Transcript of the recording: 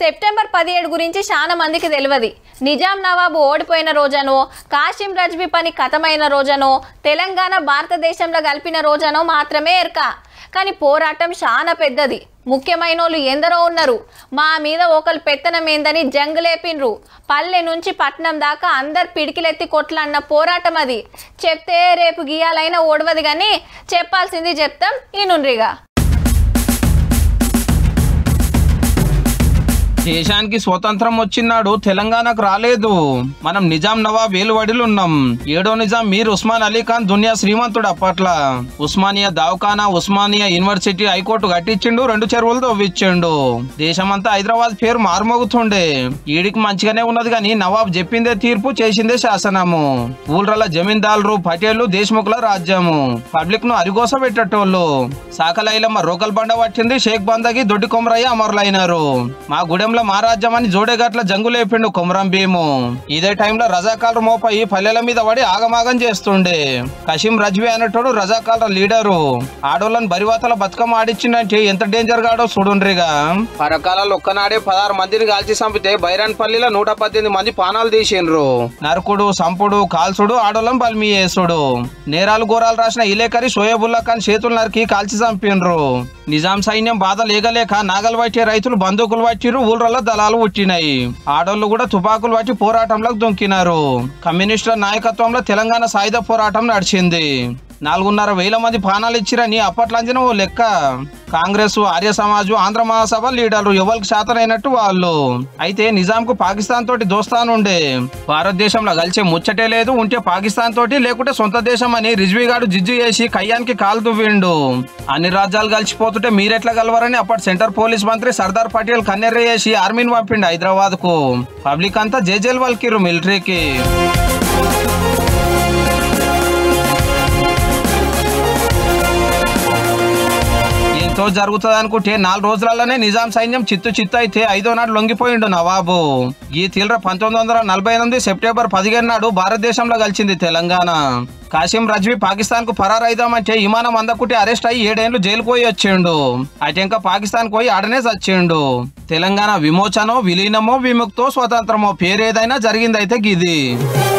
September పదిహేడు గురించి చాలా మందికి తెలియదు నిజాం నవాబు ఓడిపోయిన రోజనో కాశీం రజ్వీ పని కథమైన రోజనో తెలంగాణ భారతదేశంలో కలిపిన రోజనో మాత్రమే ఎరక కానీ పోరాటం చాలా పెద్దది ముఖ్యమైన వాళ్ళు ఎందరో ఉన్నారు మా మీద ఒకరు పెత్తనం ఏందని జంగులేపిండ్రు పల్లె నుంచి పట్నం దాకా అందరు పిడికిలెత్తి కొట్లన్న పోరాటం అది చెప్తే రేపు గీయాలైనా ఓడవదు కానీ చెప్పాల్సింది చెప్తాం ఈ నుండ్రిగా దేశానికి స్వతంత్రం వచ్చినాడు తెలంగాణకు రాలేదు మనం నిజాం నవాబ్ ఏలువడిలు ఉన్నాం ఏడో నిజాం మీర్ ఉస్మాన్ అలీ ఖాన్ దునియా శ్రీమంతుడు అప్పట్ల ఉస్మానియా దవాఖానా ఉస్మానియా యూనివర్సిటీ హైకోర్టు కట్టించిండు రెండు చెరువులు తవ్విచ్చిండు దేశమంతా హైదరాబాద్ పేరు మారుమోగుతుండే ఈడికి మంచిగానే ఉన్నది కానీ నవాబ్ చెప్పిందే తీర్పు చేసిందే శాసనము ఊళ్ళ జమీందారులు పటేళ్లు దేశముఖుల రాజ్యము పబ్లిక్ ను అరిగోస పెట్టేటోళ్ళు సాకలైలమ్మ రోకల్ బండ పట్టింది షేక్ బందగి దొడ్డి కొమరయ్య అమరులైనారు మా గుడెంలో మా రాజ్యం అని జోడేగట్ల జంగులేపిండు కొమరం భీము ఇదే టైంలో రజాకాలరు మోపై పల్లెల మీద పడి ఆగమాగం చేస్తుండే కషీం రజ్వీ అనేటోడు రజాకాలర లీడరు ఆడోళ్ళని బరివాతల బతుకమ్మ ఆడిచ్చిండంటే ఎంత డేంజర్ గాడో చూడుండ్రిగా పరకాలలో ఒక్కనాడే పదహారు మందిని కాల్చి చంపితే బైరాన్పల్లిలో నూట పద్దెనిమిది మంది పానాలు తీసిండ్రు నరకుడు సంపుడు కాల్చుడు ఆడోళ్ళని బల్మి చేసుడు నేరాలు ఘోరాలు రాసిన ఇలేకరి షోయబుల్లా ఖాన్ చేతులు నరికి కాల్చి చంపిండ్రు నిజాం సైన్యం బాధ లేగలేక నాగలు పట్టే రైతులు బందూకులు పట్టిరు ఊళ్ళలో దళాలు పుట్టినాయి ఆడోళ్ళు కూడా తుపాకులు పట్టి పోరాటంలోకి దొంకినారు కమ్యూనిస్టుల నాయకత్వంలో తెలంగాణ సాయుధ పోరాటం నడిచింది నాలుగున్నర వేల మంది ప్రాణాలు ఇచ్చిరని అప్పట్లంజన ఓ లెక్క కాంగ్రెస్ ఆర్య సమాజ్ ఆంధ్ర మహాసభ లీడర్లు ఎవరికి శాతనైనట్టు వాళ్ళు అయితే నిజాంకు పాకిస్తాన్ తోటి దోస్తానుండే భారతదేశంలో కలిసే ముచ్చటే లేదు ఉంటే పాకిస్తాన్ తోటి లేకుంటే సొంత దేశం అని రిజ్వీ గాడు జిజ్జు చేసి కయ్యానికి కాలు దువ్విండు అన్ని రాజ్యాలు కలిసిపోతుంటే మీరెట్లా గలవరని అప్పటి సెంటర్ పోలీస్ మంత్రి సర్దార్ పటేల్ కన్నెర్ర చేసి ఆర్మీని పంపిండు హైదరాబాద్ కు పబ్లిక్ అంతా జేజేల్ వల్కిరు మిలిటరీకి ఎంతో జరుగుతుంది అనుకుంటే నాలుగు రోజులలోనే నిజాం సైన్యం చిత్తు చిత్తు అయితే ఐదో నాడు లొంగిపోయిండు నవాబు ఈ తీవ్ర పంతొమ్మిది వందల నలభై ఎనిమిది సెప్టెంబర్ పదిహేను నాడు భారతదేశంలో కలిసింది తెలంగాణ కాశీం రజ్వీ పాకిస్తాన్ కు పరారైదామంటే విమానం అందకుంటే అరెస్ట్ అయ్యి ఏడేళ్లు జైలు పోయి వచ్చిండు అయితే ఇంకా పాకిస్తాన్ పోయి ఆడనే చచ్చిండు తెలంగాణ విమోచనో విలీనమో విముక్తో స్వతంత్రమో పేరేదైనా జరిగిందైతే గిది